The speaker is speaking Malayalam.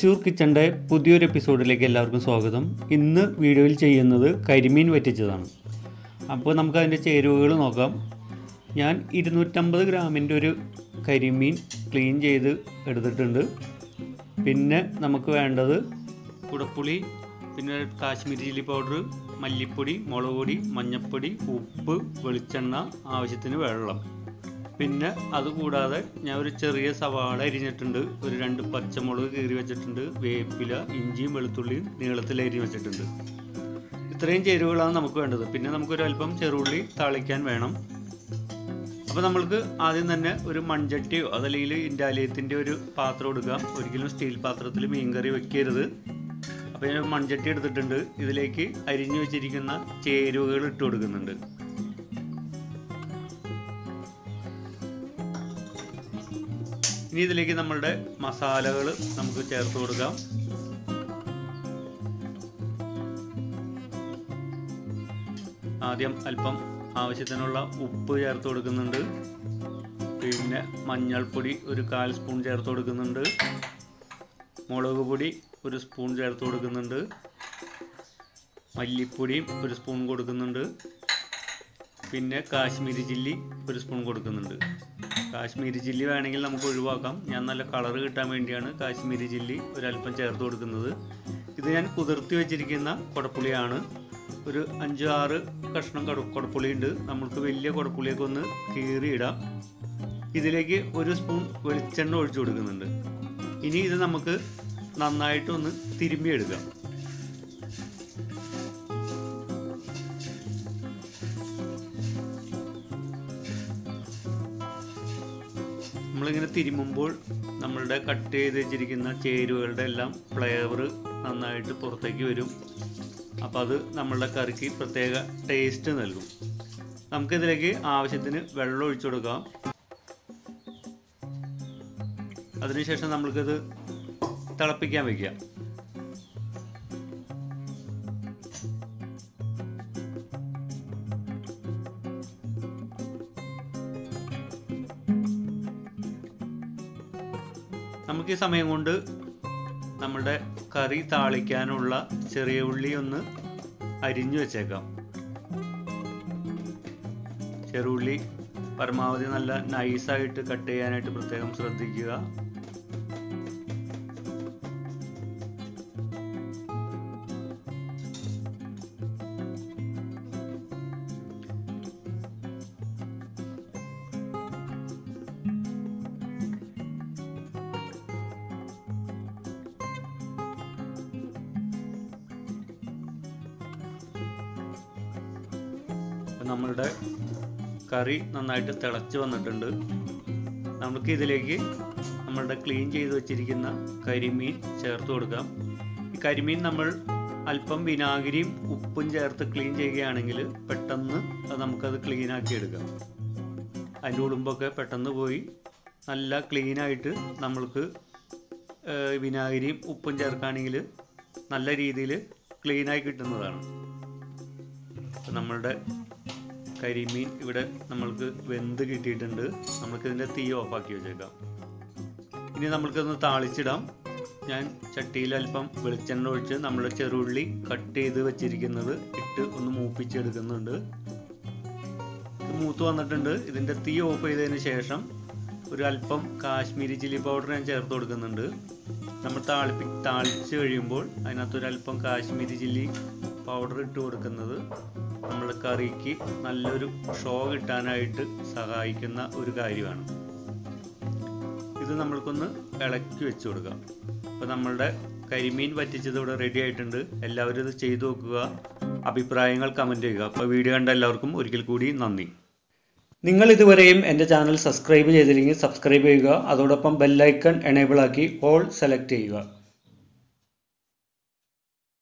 തൃശ്ശൂർ കിച്ചൻ്റെ പുതിയൊരു എപ്പിസോഡിലേക്ക് എല്ലാവർക്കും സ്വാഗതം ഇന്ന് വീഡിയോയിൽ ചെയ്യുന്നത് കരിമീൻ വറ്റിച്ചതാണ് അപ്പോൾ നമുക്ക് അതിൻ്റെ ചേരുവകൾ നോക്കാം ഞാൻ ഇരുന്നൂറ്റമ്പത് ഗ്രാമിൻ്റെ ഒരു കരിമീൻ ക്ലീൻ ചെയ്ത് എടുത്തിട്ടുണ്ട് പിന്നെ നമുക്ക് വേണ്ടത് കുടപ്പുളി പിന്നെ കാശ്മീരി ചില്ലി പൗഡർ മല്ലിപ്പൊടി മുളക് പൊടി മഞ്ഞൾപ്പൊടി ഉപ്പ് വെളിച്ചെണ്ണ ആവശ്യത്തിന് വെള്ളം പിന്നെ അതുകൂടാതെ ഞാൻ ഒരു ചെറിയ സവാള അരിഞ്ഞിട്ടുണ്ട് ഒരു രണ്ട് പച്ചമുളക് കീറി വെച്ചിട്ടുണ്ട് വേപ്പില ഇഞ്ചിയും വെളുത്തുള്ളിയും നീളത്തിൽ അരിഞ്ഞ് വെച്ചിട്ടുണ്ട് ഇത്രയും ചേരുവകളാണ് നമുക്ക് വേണ്ടത് പിന്നെ നമുക്കൊരു അല്പം ചെറുള്ളി താളിക്കാൻ വേണം അപ്പോൾ നമ്മൾക്ക് ആദ്യം തന്നെ ഒരു മൺചട്ടിയോ അതല്ലെങ്കിൽ ഇൻഡാലിയത്തിൻ്റെ ഒരു പാത്രം എടുക്കാം ഒരിക്കലും സ്റ്റീൽ പാത്രത്തിൽ മീൻകറി വെക്കരുത് അപ്പോൾ ഞാൻ മൺചട്ടി എടുത്തിട്ടുണ്ട് ഇതിലേക്ക് അരിഞ്ഞു വെച്ചിരിക്കുന്ന ചേരുവകൾ ഇട്ട് കൊടുക്കുന്നുണ്ട് ഇനി ഇതിലേക്ക് നമ്മളുടെ മസാലകൾ നമുക്ക് ചേർത്ത് കൊടുക്കാം ആദ്യം അല്പം ആവശ്യത്തിനുള്ള ഉപ്പ് ചേർത്ത് കൊടുക്കുന്നുണ്ട് പിന്നെ മഞ്ഞൾപ്പൊടി ഒരു കാൽ സ്പൂൺ ചേർത്ത് കൊടുക്കുന്നുണ്ട് മുളക് പൊടി ഒരു സ്പൂൺ ചേർത്ത് കൊടുക്കുന്നുണ്ട് മല്ലിപ്പൊടിയും ഒരു സ്പൂൺ കൊടുക്കുന്നുണ്ട് പിന്നെ കാശ്മീരി ചില്ലി ഒരു സ്പൂൺ കൊടുക്കുന്നുണ്ട് കാശ്മീരി ചില്ലി വേണമെങ്കിൽ നമുക്ക് ഒഴിവാക്കാം ഞാൻ നല്ല കളർ കിട്ടാൻ വേണ്ടിയാണ് കാശ്മീരി ചില്ലി ഒരല്പം ചേർത്ത് കൊടുക്കുന്നത് ഇത് ഞാൻ കുതിർത്തി വെച്ചിരിക്കുന്ന കുടപ്പുളിയാണ് ഒരു അഞ്ച് ആറ് കഷ്ണം കട കുടപ്പുളി ഉണ്ട് നമ്മൾക്ക് വലിയ കുടപ്പുളിയൊക്കെ ഒന്ന് കീറിയിടാം ഇതിലേക്ക് ഒരു സ്പൂൺ വെളിച്ചെണ്ണ ഒഴിച്ചു കൊടുക്കുന്നുണ്ട് ഇനി ഇത് നമുക്ക് നന്നായിട്ടൊന്ന് തിരുമ്മിയെടുക്കാം നമ്മളിങ്ങനെ തിരുമുമ്പോൾ നമ്മളുടെ കട്ട് ചെയ്ത് വെച്ചിരിക്കുന്ന ചേരുവകളുടെ എല്ലാം ഫ്ലേവർ നന്നായിട്ട് പുറത്തേക്ക് വരും അപ്പോൾ അത് നമ്മളുടെ കറിക്ക് പ്രത്യേക ടേസ്റ്റ് നൽകും നമുക്കിതിലേക്ക് ആവശ്യത്തിന് വെള്ളം ഒഴിച്ചു കൊടുക്കാം അതിനുശേഷം നമ്മൾക്കിത് തിളപ്പിക്കാൻ വയ്ക്കാം നമുക്ക് ഈ സമയം കൊണ്ട് നമ്മുടെ കറി താളിക്കാനുള്ള ചെറിയ ഉള്ളി ഒന്ന് അരിഞ്ഞു വെച്ചേക്കാം ചെറുള്ളി പരമാവധി നല്ല നൈസായിട്ട് കട്ട് ചെയ്യാനായിട്ട് പ്രത്യേകം ശ്രദ്ധിക്കുക അപ്പം നമ്മളുടെ കറി നന്നായിട്ട് തിളച്ച് വന്നിട്ടുണ്ട് നമുക്ക് ഇതിലേക്ക് നമ്മളുടെ ക്ലീൻ ചെയ്ത് വെച്ചിരിക്കുന്ന കരിമീൻ ചേർത്ത് കൊടുക്കാം ഈ കരിമീൻ നമ്മൾ അല്പം വിനാഗിരിയും ഉപ്പും ചേർത്ത് ക്ലീൻ ചെയ്യുകയാണെങ്കിൽ പെട്ടെന്ന് അത് നമുക്കത് ക്ലീൻ ആക്കി എടുക്കാം അതിൻ്റെ ഉളുമ്പൊക്കെ പെട്ടെന്ന് പോയി നല്ല ക്ലീനായിട്ട് നമ്മൾക്ക് ഏഹ്, വിനാഗിരിയും ഉപ്പും ചേർക്കുകയാണെങ്കിൽ നല്ല രീതിയിൽ ക്ലീനായി കിട്ടുന്നതാണ് അപ്പം നമ്മളുടെ കരിമീൻ ഇവിടെ നമ്മൾക്ക് വെന്ത് കിട്ടിയിട്ടുണ്ട് നമുക്ക് ഇതിൻ്റെ തീ ഓഫാക്കി വെച്ചേക്കാം ഇനി നമ്മൾക്കൊന്ന് താളിച്ചിടാം ഞാൻ ചട്ടിയിൽ അല്പം വെളിച്ചെണ്ണ ഒഴിച്ച് നമ്മുടെ ചെറുള്ളി കട്ട് ചെയ്ത് വെച്ചിരിക്കുന്നത് ഇട്ട് ഒന്ന് മൂപ്പിച്ചെടുക്കുന്നുണ്ട് ഇത് മൂത്ത് വന്നിട്ടുണ്ട് ഇതിൻ്റെ തീ ഓഫ് ചെയ്തതിന് ശേഷം ഒരു അല്പം കാശ്മീരി ചില്ലി പൗഡർ ഞാൻ ചേർത്ത് കൊടുക്കുന്നുണ്ട് നമ്മൾ താളിപ്പി താളിച്ച് കഴിയുമ്പോൾ അതിനകത്തൊരു അല്പം കാശ്മീരി ചില്ലി പൗഡർ ഇട്ട് കൊടുക്കുന്നത് നമ്മുടെ കറിക്ക് നല്ലൊരു ഷോ കിട്ടാനായിട്ട് സഹായിക്കുന്ന ഒരു കാര്യമാണ് ഇത് നമ്മൾക്കൊന്ന് ഇളക്കി വെച്ച് കൊടുക്കാം അപ്പോൾ നമ്മളുടെ കരിമീൻ വറ്റിച്ചത് ഇവിടെ റെഡി ആയിട്ടുണ്ട് എല്ലാവരും ഇത് ചെയ്തു നോക്കുക അഭിപ്രായങ്ങൾ കമൻറ്റ് ചെയ്യുക അപ്പോൾ വീഡിയോ കണ്ട എല്ലാവർക്കും ഒരിക്കൽ കൂടി നന്ദി നിങ്ങൾ ഇതുവരെയും എൻ്റെ ചാനൽ സബ്സ്ക്രൈബ് ചെയ്തില്ലെങ്കിൽ സബ്സ്ക്രൈബ് ചെയ്യുക അതോടൊപ്പം ബെല്ലൈക്കൺ എനേബിൾ ആക്കി ഓൾ സെലക്ട് ചെയ്യുക